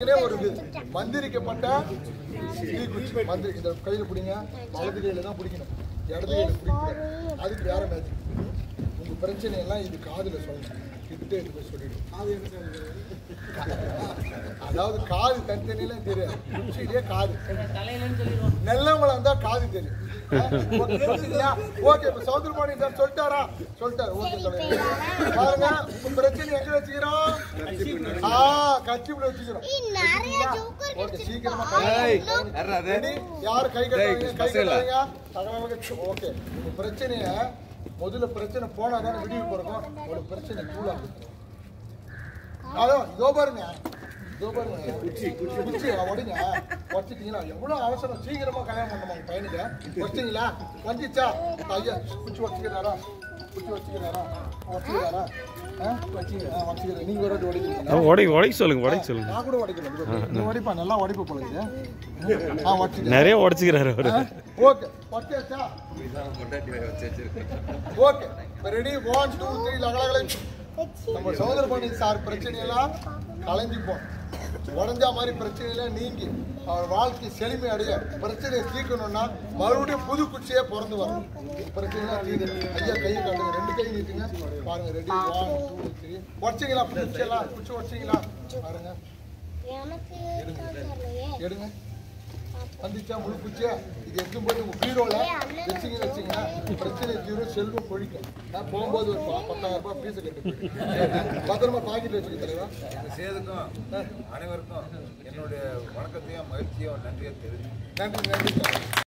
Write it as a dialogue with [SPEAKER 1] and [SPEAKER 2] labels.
[SPEAKER 1] இதே ஒரு இது மந்திரிக்கப்பட்ட தீக்குச்சி மந்திரி இந்த கையில பிடிங்க வலது கையில தான் பிடிக்கணும் இடது கையில பிடிக்கணும் அதுக்கு வேற மேஜிக் உங்க பிரச்சனை எல்லாம் இது காதுல சொல்லணும் கிட்ட எடுத்து போய் சொல்லிடும் அதாவது காது தனித்தனியில தெரியாது குச்சியிலே காது நெல்லவங்கள இருந்தா காது தெரியும் ஓகே இப்ப சௌந்தரபாணி சார் சொல்லிட்டாரா சொல்லிட்டாரு ஓகே தலைவர் பாருங்க உங்க பிரச்சனை எங்க வச்சுக்கிறோம் ஆ கட்சிப்புல வச்சுக்கிறோம் ஓகே சீக்கிரமா Ready? யாரு கை கட்டாதீங்க கை கட்டாதீங்க தகவலுக்கு ஓகே உங்க பிரச்சனைய முதல்ல பிரச்சனை போனா தானே விடிவு பிறக்கும் ஒரு பிரச்சனை கூலா அதான் இதோ பாருங்க இதோ பாருங்க குச்சி குச்சி குச்சி உடைங்க உடச்சிட்டீங்களா எவ்வளவு அவசரம் சீக்கிரமா கல்யாணம் பண்ணணும் உங்க பையனுக்கு வச்சிட்டீங்களா வந்துச்சா ஐயா குச்சி வச்சுக்கிறாரா குச்சி வச்சுக்கிறாரா வச்சுக்கிறாரா வச்சுக்கிறேன் நீங்க ஒரு வாட்டி உடைக்கிறீங்க
[SPEAKER 2] உடை உடைக்க சொல்லுங்க உடைக்க சொல்லுங்க
[SPEAKER 1] நான் கூட உடைக்கல இதோ பாரு. இந்த உடைப்பா நல்லா உடைப்பு போல இது ஆ உடச்சிக்கிறேன்
[SPEAKER 2] நிறைய உடைச்சுக்கிறாரு அவரு
[SPEAKER 1] ஓகே பட்டியாச்சா okay ready one two three லகலகலை நம்ம சௌதரபாணி சார் பிரச்சனையெல்லாம் கலைஞ்சிப்போம் உடஞ்சா மாதிரி பிரச்சனையெல்லாம் நீங்கி அவர் வாழ்க்கை செழுமை அடைய பிரச்சனையை தீர்க்கணும்னா மறுபடியும் புது குச்சியே பிறந்து வரும் பிரச்சனைலாம் தீர்ந்து ஐயா கையை காட்டுங்க ரெண்டு கை நீட்டுங்க பாருங்க ரெடி ஒன் டூ த்ரீ உடச்சிங்களா குச்சியெல்லாம் குச்சி உடச்சிங்களா பாருங்க
[SPEAKER 3] எனக்கு வரலையே
[SPEAKER 1] எடுங்க வந்துச்சா முழு குச்சியா இது எடுக்கும் போது உங்க பீரோல வச்சிங்க வச்சிங்கன்னா பிரச்சனை தீரும் செல்வம் கொழிக்கும் நான் போகும்போது ஒரு ப- பத்தாயிரம் ரூபாய் பீஸ் கட்டு போயிட்டு. பத்திரமா பாக்கெட்ல வச்சுக்க தலைவா
[SPEAKER 4] சேதுக்கும் அனைவருக்கும் என்னுடைய வணக்கத்தையும் மகிழ்ச்சியும் நன்றியும் தெரிவித்து
[SPEAKER 1] நன்றி நன்றி